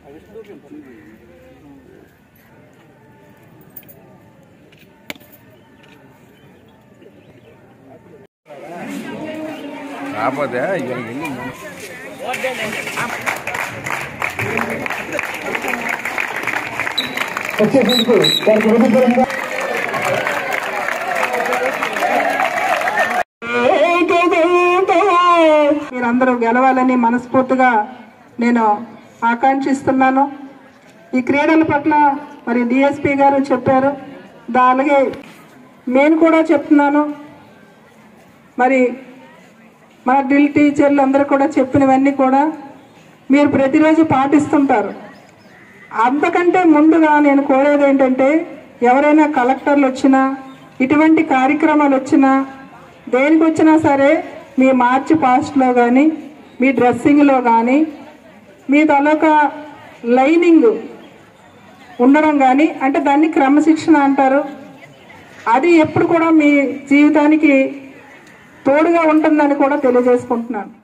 కాకపోతే ఇవాళ వచ్చేసేందుకు వారికి విధిపరంగా మీరందరూ గెలవాలని మనస్ఫూర్తిగా నేను ఆకాంక్షిస్తున్నాను ఈ క్రీడల పట్ల మరి డిఎస్పి గారు చెప్పారు దా అలాగే నేను కూడా చెప్తున్నాను మరి మా డ్రిల్ టీచర్లు అందరూ కూడా చెప్పినవన్నీ కూడా మీరు ప్రతిరోజు పాటిస్తుంటారు అంతకంటే ముందుగా నేను కోరేది ఏంటంటే ఎవరైనా కలెక్టర్లు వచ్చినా ఇటువంటి కార్యక్రమాలు వచ్చినా దేనికి వచ్చినా సరే మీ మార్చ్ పాస్ట్లో కానీ మీ డ్రెస్సింగ్లో కానీ మీ తలొక లైనింగ్ ఉండడం కానీ అంటే దాన్ని క్రమశిక్షణ అంటారు అది ఎప్పుడు కూడా మీ జీవితానికి తోడుగా ఉంటుందని కూడా తెలియజేసుకుంటున్నాను